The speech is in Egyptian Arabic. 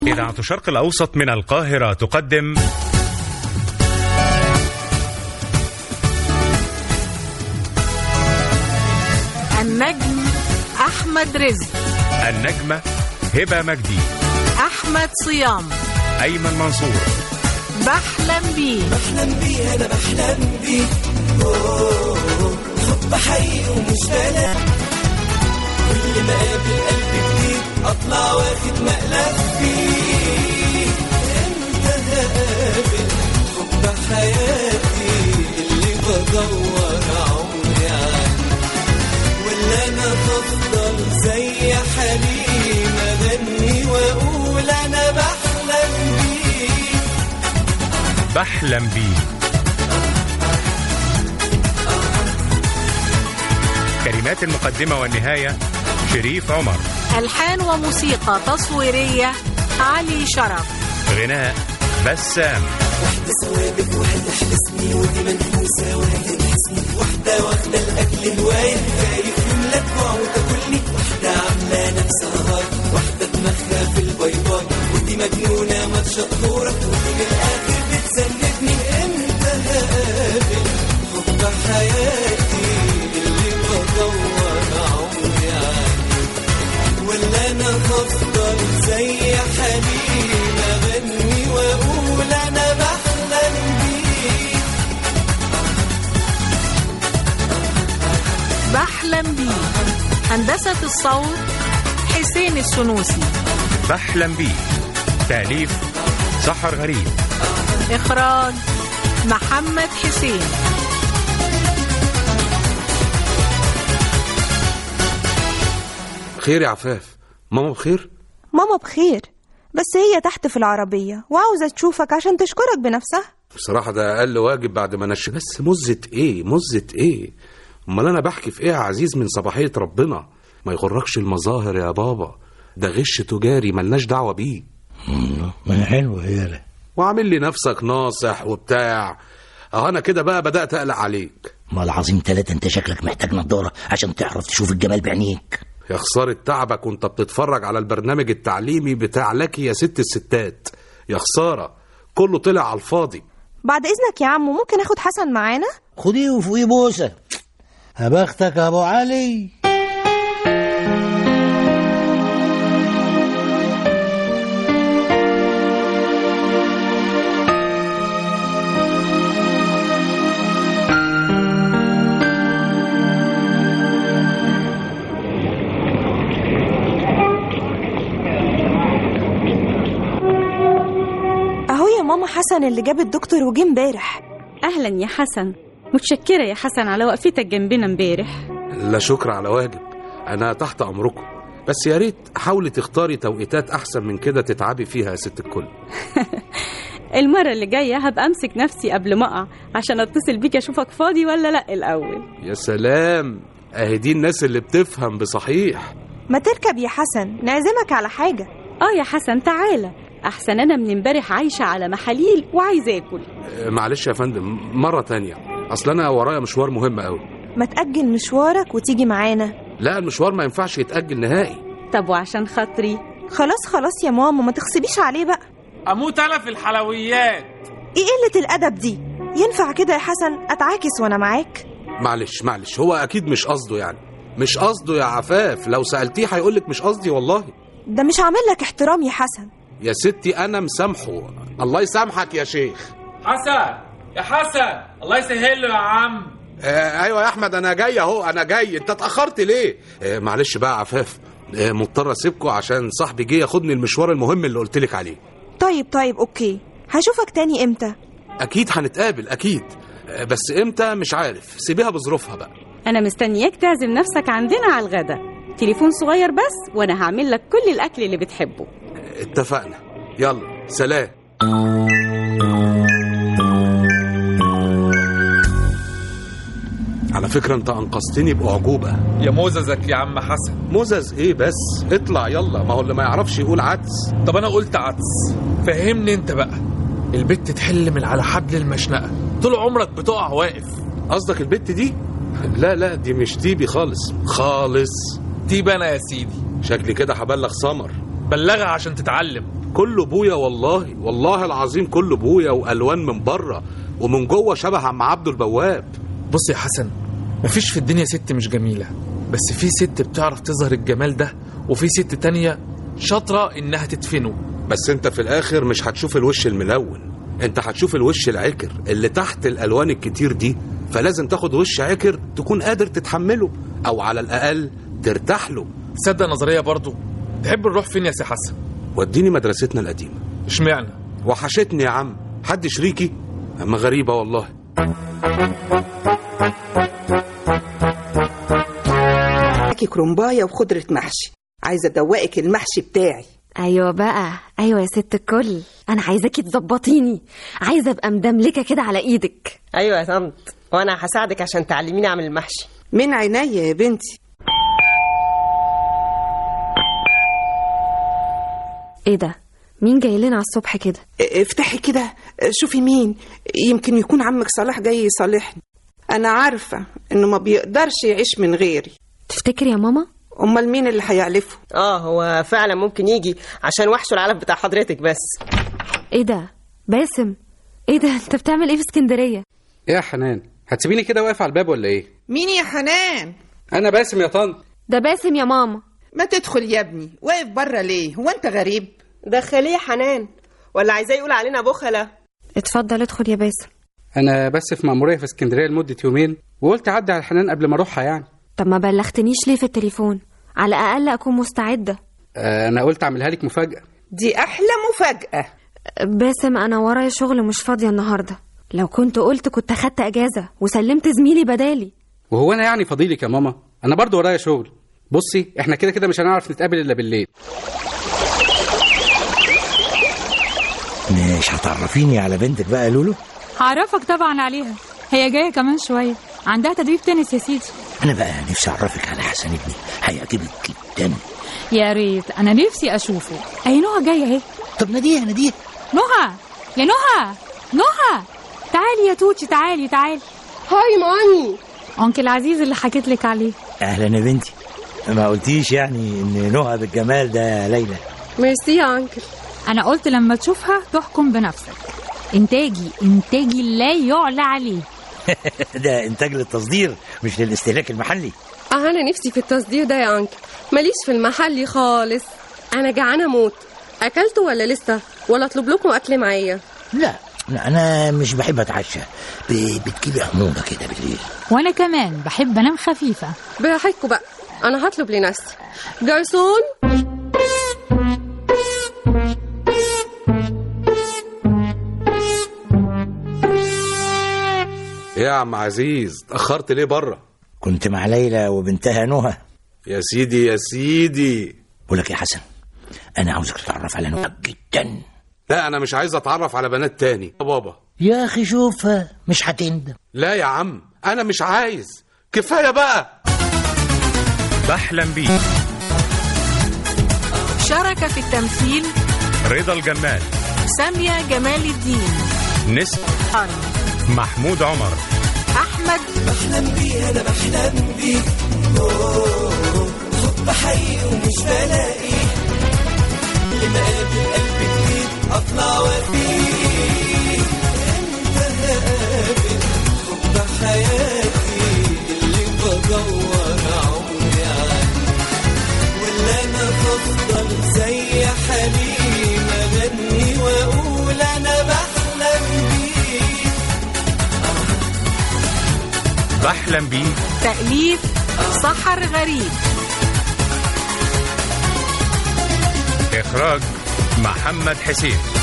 إذاعة الشرق الأوسط من القاهرة تقدم النجم أحمد رزق النجمة هبة مجدي أحمد صيام أيمن منصور بحلم بيه بحلم بيه انا بحلم بيه أوه، حب حقيقي ومش بلا كل ما اقابل قلب جديد اطلع واخد مقلب فيه امتى هقابل حب حياتي اللي بدور عمري عنه ولا انا هفضل زي حليم اغني واقول انا بحلم بيه بحلم بيه كلمات المقدمة والنهاية شريف عمر ألحان وموسيقى تصويرية علي شرف غناء بسام واحدة ثوابت واحدة حبسني ودي منفوسة واحدة تحسني واحدة واخدة الأكل هواية خايف يملى جوع وتاكلني واحدة عاملة نفسها هاي واحدة دماغها في الباي باي ودي مجنونة ما تشطورة ودي من الآخر بتسندني امتى هقابل حب حياتي اللي بدور عمري عنه ولا انا هفضل زي حليم اغني واقول انا بحلم بيه بحلم بيه هندسة الصوت حسين السنوسي بحلم بيه تأليف سحر غريب إخراج محمد حسين خير يا عفاف ماما بخير ماما بخير بس هي تحت في العربية وعاوزة تشوفك عشان تشكرك بنفسها بصراحة ده أقل واجب بعد ما نش بس مزة إيه مزة إيه أمال أنا بحكي في إيه يا عزيز من صباحية ربنا ما يغركش المظاهر يا بابا ده غش تجاري ملناش دعوة بيه ما هي حلوة هي وعامل لي نفسك ناصح وبتاع أه أنا كده بقى بدأت أقلق عليك ما العظيم تلاتة انت شكلك محتاج نضارة عشان تعرف تشوف الجمال بعينيك يا خسارة تعبك وانت بتتفرج على البرنامج التعليمي بتاع لك يا ست الستات يا خسارة كله طلع على الفاضي بعد إذنك يا عمو ممكن آخد حسن معانا خديه وفوقيه بوسة هبختك يا ابو علي أهو يا ماما حسن اللي جاب الدكتور وجه امبارح اهلا يا حسن متشكره يا حسن على وقفتك جنبنا امبارح لا شكر على واجب أنا تحت أمركم بس يا ريت حاولي تختاري توقيتات أحسن من كده تتعبي فيها يا ست الكل المره اللي جايه هبقى امسك نفسي قبل ما اقع عشان اتصل بيك اشوفك فاضي ولا لا الاول يا سلام اهي دي الناس اللي بتفهم بصحيح ما تركب يا حسن نعزمك على حاجة اه يا حسن تعالى احسن انا من امبارح عايشه على محاليل وعايزه اكل آه، معلش يا فندم مرة تانية أصل أنا ورايا مشوار مهم أوي ما تأجل مشوارك وتيجي معانا لا المشوار ما ينفعش يتأجل نهائي طب وعشان خاطري خلاص خلاص يا ماما ما تغصبيش عليه بقى اموت انا في الحلويات ايه قلة الأدب دي ينفع كده يا حسن أتعاكس وأنا معاك معلش معلش هو أكيد مش قصده يعني مش قصده يا عفاف لو سألتيه هيقولك مش قصدي والله ده مش عامل لك احترام يا حسن يا ستي أنا مسامحه الله يسامحك يا شيخ حسن يا حسن الله يسهل له يا عم آه ايوه يا احمد انا جاي اهو انا جاي انت اتاخرت ليه آه معلش بقى يا عفاف آه مضطر اسيبكم عشان صاحبي جه ياخدني المشوار المهم اللي قلت لك عليه طيب طيب أوكي هشوفك تاني إمتى اكيد هنتقابل اكيد آه بس امتى مش عارف سيبيها بظروفها بقى انا مستنياك تعزم نفسك عندنا على الغدا تليفون صغير بس وانا هعمل لك كل الاكل اللي بتحبه آه اتفقنا يلا سلام على فكرة انت انقذتني بأعجوبة يا موززك يا عم حسن مزز ايه بس اطلع يلا ما هو اللي ما يعرفش يقول عدس طب انا قلت عدس فهمني انت بقى البت تحل من على حبل المشنقه طول عمرك بتقع واقف قصدك البت دي لا لا دي مش تيبي خالص خالص تيب انا يا سيدي شكلي كده هبلغ سمر بلغها عشان تتعلم كله بويا والله والله العظيم كله بويا والوان من بره ومن جوه شبه عم عبده البواب بص يا حسن مفيش في الدنيا ست مش جميلة بس في ست بتعرف تظهر الجمال ده وفي ست تانية شاطرة إنها تدفنه بس انت في الاخر مش هتشوف الوش الملون انت هتشوف الوش العكر اللي تحت الالوان الكتير دي فلازم تاخد وش عكر تكون قادر تتحمله او على الاقل ترتاح له تصدق نظرية برضو تحب نروح فين يا سي حسن وديني مدرستنا القديمه اشمعنى وحشتني يا عم حد شريكي اما غريبه والله معاكي كرومبايه وخضره محشي عايزه ادوقك المحشي بتاعي ايوه بقى ايوه يا ست الكل انا عايزاكي تظبطيني عايزه ابقى مدملكه كده على ايدك ايوه يا طنط وانا هساعدك عشان تعلميني اعمل المحشي من عينيا يا بنتي ايه ده مين جاي لنا على الصبح كده افتحي كده شوفي مين يمكن يكون عمك صلاح جاي يصالحني انا عارفه انه ما بيقدرش يعيش من غيري تفتكري يا ماما امال مين اللي هيعلفه اه هو فعلا ممكن يجي عشان وحشه العلف بتاع حضرتك بس ايه ده باسم ايه ده انت بتعمل ايه في اسكندريه ايه يا حنان هتسيبيني كده واقف على الباب ولا ايه مين يا حنان انا باسم يا طنط ده باسم يا ماما ما تدخل يا ابني واقف بره ليه هو انت غريب دخليه يا حنان ولا عايزاه يقول علينا بخلة اتفضل ادخل يا باسم انا بس في مأمورية في اسكندرية لمدة يومين وقلت اعدي على الحنان قبل ما اروحها يعني طب ما بلغتنيش ليه في التليفون على الاقل اكون مستعده آه، انا قلت اعملها لك مفاجأة دي احلى مفاجاه باسم انا ورايا شغل مش فاضيه النهارده لو كنت قلت كنت اخدت اجازه وسلمت زميلي بدالي وهو انا يعني فضيلك يا ماما انا برضو ورايا شغل بصي احنا كده كده مش هنعرف نتقابل الا بالليل مش هتعرفيني على بنتك بقى يا لولو هعرفك طبعا عليها هي جاية كمان شوية عندها تدريب تنس يا سيدي انا بقى نفسي اعرفك على حسن ابني هيعجبك جدا يا ريت أنا نفسي أشوفه أهي نهى جاية أهي طب ناديها ناديها نهى يا نهى نهى تعالي يا توتي تعالي تعالي هاي مامي أنكل عزيز اللي حكيت لك عليه اهلا يا بنتي ما قلتيش يعني ان نهى بالجمال ده ليلى ميرسي يا أنكل أنا قلت لما تشوفها تحكم بنفسك إنتاجي إنتاجي لا يعلى عليه ده انتاج للتصدير مش للاستهلاك المحلي أنا نفسي في التصدير ده يا أنكل ماليش في المحلي خالص أنا جعانة موت أكلتوا ولا لسه ولا أطلب لكم أكل معايا لا لا انا مش بحب اتعشى ب- بتجيلي حموضه كده بالليل وأنا كمان بحب أنام خفيفة براحتكم بقى أنا هطلب لنفسي جرسون ايه يا عم عزيز اتاخرت ليه بره كنت مع ليلى وبنتها نهى يا سيدي يا سيدي بقول لك يا حسن انا عاوزك تتعرف على نهى جدا لا انا مش عايز اتعرف على بنات تاني يا بابا يا اخي شوفها مش هتندم لا يا عم انا مش عايز كفايه بقى بحلم بيه شارك في التمثيل رضا الجمال سامية جمال الدين نسم محمود عمر أحمد بحلم بيه انا بحلم بيه أوه، حب حقيقي ومش بلاقيه لما قابل قلب جديد اطلع وفيه امتى هقابل حب حياتي اللي بدور عمري عنه ولا انا هفضل زي حليم اغني واقول انا بحلم بيه بحلم بيه تأليف سحر غريب إخراج محمد حسين